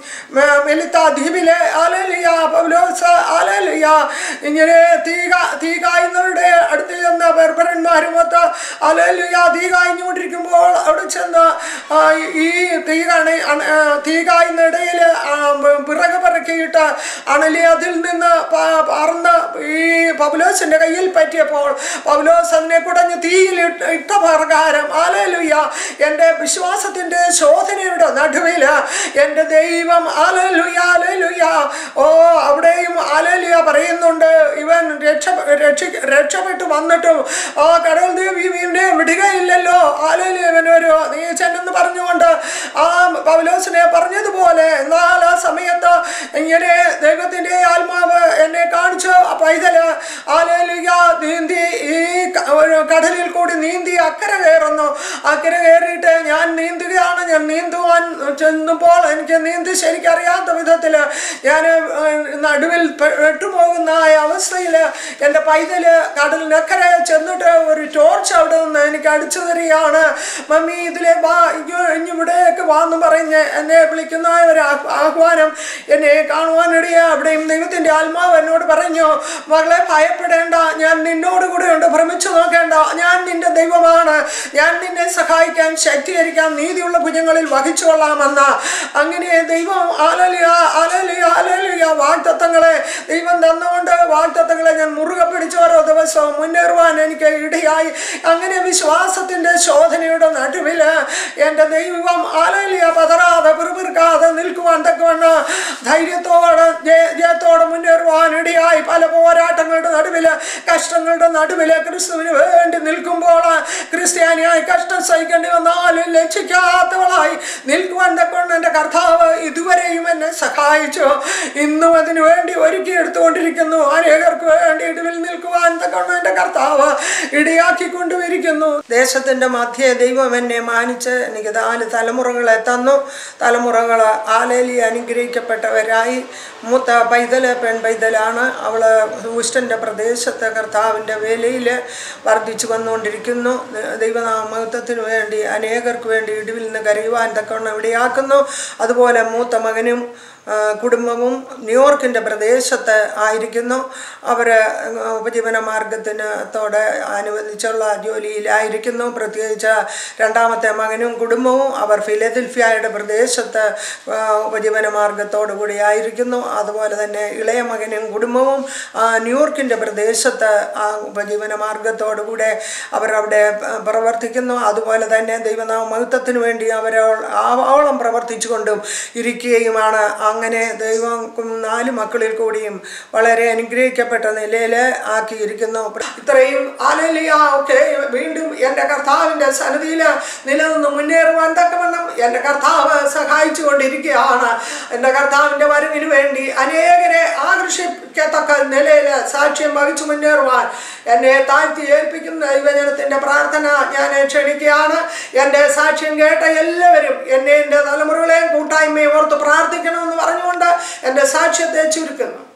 മ- മെലിത്ത ദ്വീപിലെ ആലേലുയ പൗലോസ് ആലേലുയ ഇങ്ങനെ തീ കാ- തീ കായുന്നവരുടെ അടുത്ത് ചെന്ന ബർബരന്മാരുമൊത്ത് ആലേലുയ തീ കായ്ഞ്ഞുകൊണ്ടിരിക്കുമ്പോൾ അവിടെ ചെന്ന് ആ, ഈ തീ കാണി അണ- ആ, തീ കായുന്ന ഇടയിൽ പിറകെ പിറക്കിയിട്ട് അണലി അതിൽ നിന്ന് പ- പറന്ന് ഈ പൗലോസിന്റെ കയ്യിൽ പറ്റിയപ്പോൾ പൗലോസ് അതിനെ കുടഞ്ഞ് തീയിൽ ഇട്ട- ഇട്ട പ്രകാരം ആലേലുയ്യ എൻ്റെ വിശ്വാസത്തിൻ്റെ ശോധനയുടെ നടുവിൽ എൻ്റെ ദൈവം ആലേലുയ്യ ആലേലുയ്യ ഓ അവിടെയും ആലേലുയ പറയുന്നുണ്ട് ഇവൻ രക്ഷ രക്ഷ രക്ഷപ്പെട്ടു വന്നിട്ടും ആ കടൽ ദേവി ഇവനെ വിടുകയില്ലല്ലോ ആലേലു ഇവനൊരു നീച്ചനെന്ന് പറഞ്ഞുകൊണ്ട് ആ പൗലോസിനെ പറഞ്ഞതുപോലെ എന്നാൽ ആ സമയത്ത് ഇങ്ങനെ ദൈവത്തിൻ്റെ ആത്മാവ് എന്നെ കാണിച്ചു ആ പൈതല് ആലേലുയ നീന്തി ഈ ക- ഒരു കടലിൽ കൂടി നീന്തി അക്കരെ കയറുന്നു അക്കരെ കയറിയിട്ട് ഞാൻ നീന്തുകയാണ് ഞാൻ നീന്തുവാൻ ചെന്നപ്പോൾ എനിക്ക് നീന്തി ശരിക്കറിയാത്ത വിധത്തിൽ ഞാൻ നടുവിൽ പെ- പെട്ടുപോകുന്ന ആ അവസ്ഥയിൽ എൻ്റെ പൈതല് കടലിനക്കരെ ചെന്നിട്ട് ഒരു ടോർച്ച് അവിടെ നിന്ന് എനിക്ക് അടിച്ചു തരികയാണ് മമ്മി ഇതിലെ വാ ഇങ്ങ് ഇങ്ങിവിടേക്ക് വാന്ന് പറഞ്ഞ് എന്നെ വിളിക്കുന്ന ഒരു ആ- ആഹ്വാനം എന്നെ കാണുവാനിടയാ അവിടെയും ദൈവത്തിൻ്റെ ആത്മാവ് എന്നോട് പറഞ്ഞു മകളെ ഭയപ്പെടേണ്ട ഞാൻ നിന്നോട് കൂടെ ഉണ്ട് ഭ്രമിച്ചു നോക്കേണ്ട ഞാൻ നിന്റെ ദൈവമാണ് ഞാൻ നിന്നെ സഹായിക്കാൻ ശക്തീകരിക്കാൻ നീതിയുള്ള കുഞ്ഞുങ്ങളിൽ വഹിച്ചു കൊള്ളാമെന്ന് അങ്ങനെ ദൈവം ആലലിയ ആലലിയ ആലലിയ വാഗ്ദത്തങ്ങളെ ദൈവം തന്നുകൊണ്ട് വാഗ്ദത്തങ്ങളെ ഞാൻ മുറുകെ പിടിച്ച് ഓരോ ദിവസവും മുന്നേറുവാൻ എനിക്ക് ഇടയായി അങ്ങനെ വിശ്വാസത്തിൻ്റെ ശോധനയുടെ നടുവിൽ എൻ്റെ ദൈവം ആലലിയ പതറാതെ പിറുപിറുക്കാതെ നിൽക്കുവാൻ തക്കവണ്ണം ധൈര്യത്തോടെ ജയ- ജയത്തോടെ മുന്നേറുവാൻ ഇടയായി പല പോരാട്ടങ്ങളുടെ നടുവിൽ കഷ്ടങ്ങളുടെ നടുവിൽ ക്രിസ്തുവിന് വേണ്ടി നിൽക്കുമ്പോൾ ക്രിസ്ത്യാനിയായി കഷ്ടം സഹിക്കേണ്ടി വന്നാലും ലക്ഷിക്കാത്തവളായി നിൽക്കുവാൻ തക്കൊണ്ട് എൻ്റെ കർത്താവ് ഇതുവരെയും എന്നെ സഹായിച്ചു ഇന്നും അതിനു വേണ്ടി ഒരുക്കി എടുത്തുകൊണ്ടിരിക്കുന്നു അനേകർക്ക് വേണ്ടി ഇടിവിൽ നിൽക്കുവാൻ തക്കൊണ്ട് എൻ്റെ കർത്താവ് ഇടയാക്കിക്കൊണ്ടുമിരിക്കുന്നു ദേശത്തിൻ്റെ മധ്യേ ദൈവം എന്നെ മാനിച്ച് എനിക്ക് നാല് തലമുറകളെ തന്നു തലമുറകൾ ആലേലി അനുഗ്രഹിക്കപ്പെട്ടവരായി മൂത്ത പൈതല് പെൺ പൈതലാണ് അവൾ ഹൂസ്റ്റൻ്റെ പ്രദേശത്ത് കർത്താവിൻ്റെ വേലയിൽ വർദ്ധിച്ചു വന്നുകൊണ്ടിരിക്കുന്നു ദൈവനാമത്വത്തിന് വേണ്ടി അനേകർക്ക് വേണ്ടി ഇടിവിൽ നിന്ന് കരയുവാൻ തക്കവണ്ണം ഇടയാക്കുന്നു അതുപോലെ മൂത്ത മകനും ആ, കുടുംബവും ന്യൂയോർക്കിൻ്റെ പ്രദേശത്ത് ആയിരിക്കുന്നു അവർ ഉപജീവന മാർഗത്തിന് ത്തോടെ അനുബന്ധിച്ചുള്ള ജോലിയിലായിരിക്കുന്നു പ്രത്യേകിച്ച് രണ്ടാമത്തെ മകനും കുടുംബവും അവർ ഫിലദൽഫിയയുടെ പ്രദേശത്ത് ആ, ഉപജീവന മാർഗത്തോടു കൂടി ആയിരിക്കുന്നു അതുപോലെ തന്നെ ഇളയ മകനും കുടുംബവും ആ, ന്യൂയോർക്കിൻ്റെ പ്രദേശത്ത് ആ ഉപജീവന മാർഗത്തോടു കൂടെ അവരവിടെ പ- പ്രവർത്തിക്കുന്നു അതുപോലെ തന്നെ ദൈവനാമ മഹത്വത്തിന് വേണ്ടി അവരോ ആവോളം പ്രവർത്തിച്ചുകൊണ്ടും ഇരിക്കുകയുമാണ് അങ്ങനെ ദൈവം കു- നാല് മക്കളിൽ കൂടിയും വളരെ അനുഗ്രഹിക്കപ്പെട്ട നിലയിൽ ആക്കിയിരിക്കുന്നു ഇത്രയും ആലലിയ ഒക്കെ വീണ്ടും എൻ്റെ കർത്താവിൻ്റെ സന്നിധിയിൽ നിലനിന്ന് മുന്നേറുവാൻ തക്കവണ്ണം എൻ്റെ കർത്താവ് സഹായിച്ചു കൊണ്ടിരിക്കുകയാണ് എൻ്റെ കർത്താവിൻ്റെ വരവിന് വേണ്ടി അനേകരെ ആകർഷിക്കത്തക്ക നിലയിൽ സാക്ഷ്യം വഹിച്ചു മുന്നേറുവാൻ എന്നെ താഴ്ത്തി ഏൽപ്പിക്കുന്ന ദൈവജനത്തിൻ്റെ പ്രാർത്ഥന ഞാൻ ക്ഷണിക്കുകയാണ് എൻ്റെ സാക്ഷ്യം കേട്ട എല്ലാവരും എന്നെ എൻ്റെ തലമുറകളെയും കൂട്ടായ്മയും ഓർത്ത് പ്രാർത്ഥിക്കണമെന്ന് പറഞ്ഞുകൊണ്ട് എൻ്റെ സാക്ഷ്യത്തെ ചുരുക്കുന്നു